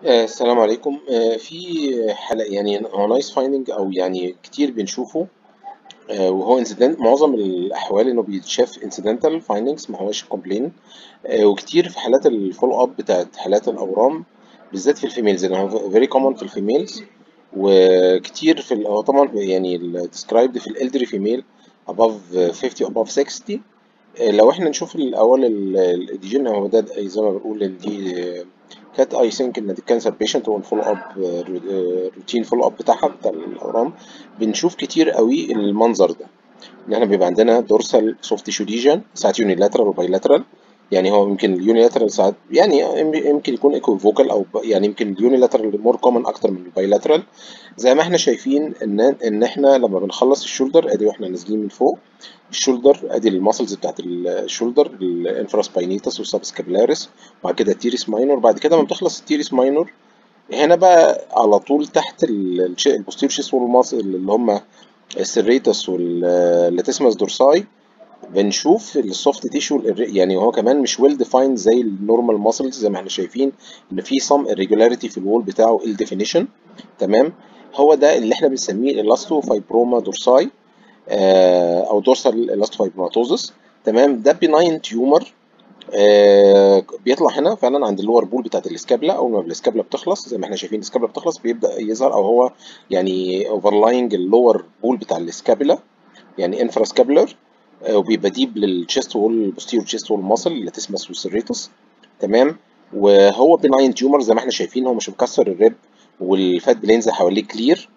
آه، السلام عليكم آه، في حلقة يعني هو نايس فايندنج او يعني كتير بنشوفه آه، وهو انسيدنت معظم الاحوال انه بيتشاف انسيدنتال فايندنجز ما هوش كومبلين وكتير في حالات الفول اب بتاعت حالات الاورام بالذات في الفيميلز يعني هو فيري كومن في الفيميلز وكتير في ال- هو طبعا يعني described في الالدري فيميل above 50 above 60 آه، لو احنا نشوف الاول الاديجين هو ده زي ما بنقول ان دي كانت اي ثينك ان دي كانسر بيشنت والفول اب روتين فول اب بتاعها بتاع الاورام بنشوف كتير قوي المنظر ده ان احنا بيبقى عندنا دورسال سوفت تيشو ليجن ساعات يونيلاترال وبايلاترال يعني هو يمكن اليونيلاترال ساعات يعني يمكن يكون ايكوفوكال او ب- يعني يمكن اليونيلاترال مور كومن اكتر من البايلاترال زي ما احنا شايفين ان ان احنا لما بنخلص الشولدر ادي واحنا نازلين من فوق الشولدر ادي الماسلز بتاعت الشولدر الانفراسباينيتس والسبسكابيلاريس وبعد كده التيريس ماينور بعد كده لما بتخلص التيريس ماينور هنا بقى على طول تحت البوستير شيست والماسل اللي هم السريتس واللاتيسماس دورساي بنشوف السوفت تيشو يعني هو كمان مش ويل ديفايند زي النورمال ماسلز زي ما احنا شايفين ان في سم irregularity في الوول بتاعه ال ديفينيشن تمام هو ده اللي احنا بنسميه الاستو فايبروما دورساي او دورسال الاستوفايبروماتوزس تمام ده بناين تيومر آه بيطلع هنا فعلا عند اللور بول بتاعت الاسكابلا اول ما الاسكابلا بتخلص زي ما احنا شايفين الاسكابلا بتخلص بيبدا يظهر او هو يعني اوفرلاينج اللور بول بتاع الاسكابلا يعني انفراسكابلر وبيبقى ديب للشيست وول البوستيريور تشيست وول ماسل اللي تسمى سوسيريتوس تمام وهو بناين تيومر زي ما احنا شايفين هو مش مكسر الريب والفات بلينز حواليه كلير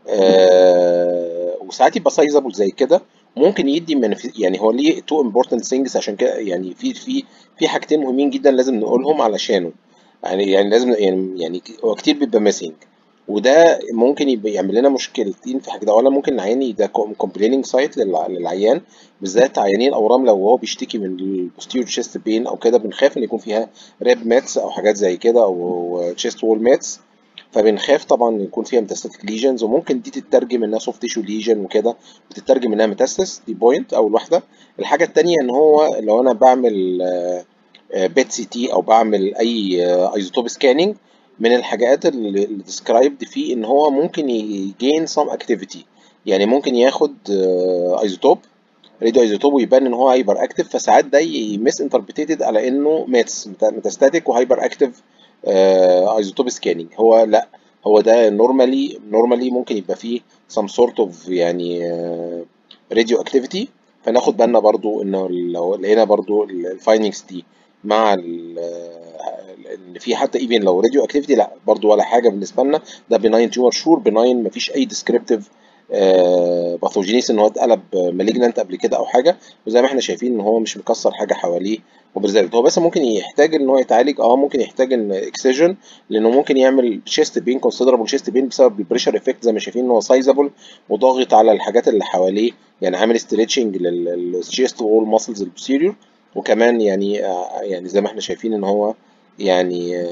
آه وساعات يبقى سايزابل زي كده ممكن يدي منف... يعني هو ليه تو امبورتنت ثينجز عشان كده يعني في في في حاجتين مهمين جدا لازم نقولهم علشانه يعني يعني لازم يعني يعني هو كتير بيبقى ميسنج وده ممكن يبقى يعمل لنا مشكلتين في حاجه ده اولا ممكن العيان ده كومبليننج سايت للعيان بالذات عيانين الاورام لو هو بيشتكي من البوستيريور تشيست بين او كده بنخاف ان يكون فيها ريب ماتس او حاجات زي كده او تشيست وول ماتس فبنخاف طبعا يكون فيها ميتاستاتيك ليجنز وممكن دي تترجم انها سوفت تيشو ليجن وكده وتترجم انها ميتاستس دي بوينت اول واحده الحاجه الثانيه ان هو لو انا بعمل بيت سي تي او بعمل اي ايزوتوب سكاننج من الحاجات اللي ديسكرايبد فيه ان هو ممكن يجين سام اكتيفيتي يعني ممكن ياخد ايزوتوب راديو ايزوتوب ويبان ان هو هايبر اكتيف فساعات ده يمس انتربريتد على انه ماتس ميتاستاتيك وهايبر اكتيف ايزوتوب سكاننج هو لا هو ده نورمالي نورمالي ممكن يبقى فيه some sort of يعني راديو اكتيفيتي فناخد بالنا برضو انه لو لقينا برضو الفايندنجز دي مع ان في حتى ايفن لو راديو اكتيفيتي لا برضو ولا حاجه بالنسبه لنا ده بناين تيومر شور بناين مفيش اي ديسكريبتيف باثوجينيس ان هو اتقلب مالجنانت قبل كده او حاجه وزي ما احنا شايفين ان هو مش مكسر حاجه حواليه وبرزيرفد هو بس ممكن يحتاج ان هو يتعالج اه ممكن يحتاج ان اكسجن لانه ممكن يعمل شيست بين كونسيدرابل شيست بين بسبب البريشر افكت زي ما شايفين ان هو سايزابل وضاغط على الحاجات اللي حواليه يعني عامل ستريتشنج للشيست وول ماسلز البوستيريور وكمان يعني آه يعني زي ما احنا شايفين ان هو يعني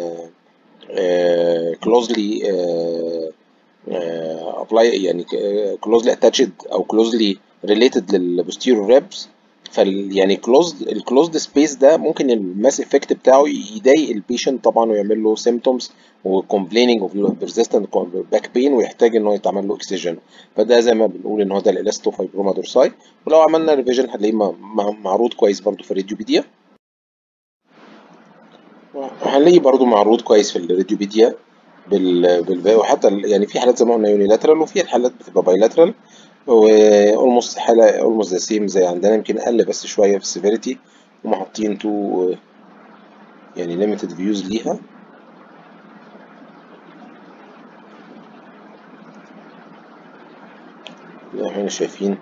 كلوزلي ابلاي يعني كلوزلي اتاتشد او كلوزلي ريليتد للبوستيريور ريبس فال يعني كلوزد الكلوزد سبيس ده ممكن الماس افكت بتاعه يضايق البيشنت طبعا ويعمل له سيمتومز وكومبليننج اوف بيرزيستنت باك بين ويحتاج ان هو يتعمل له اكسجين فده زي ما بنقول ان هو ده الالاستو فايبروما دورساي ولو عملنا ريفيجن هتلاقيه معروض كويس برضو في الراديوبيديا هنلاقيه برضو معروض كويس في الراديوبيديا بال بال وحتى يعني في حالات زي ما قلنا يونيلاترال وفي حالات بتبقى بايلاترال واولموست حالة اولموست ذا سيم زي عندنا يمكن اقل بس شوية في السيفيريتي هما حاطين تو يعني ليميتد فيوز ليها زي ما احنا شايفين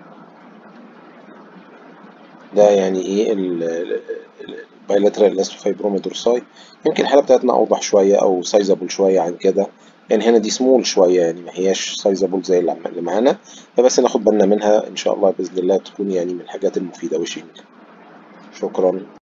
ده يعني ايه البايلاترال الاستوفايبروما دورساي يمكن الحالة بتاعتنا اوضح شوية او سايزابل شوية عن كده يعني هنا دي سمول شوية يعني ما هياش سايزابل زي اللي معانا فبس ناخد بالنا منها ان شاء الله باذن الله تكون يعني من الحاجات المفيدة وشينج شكرا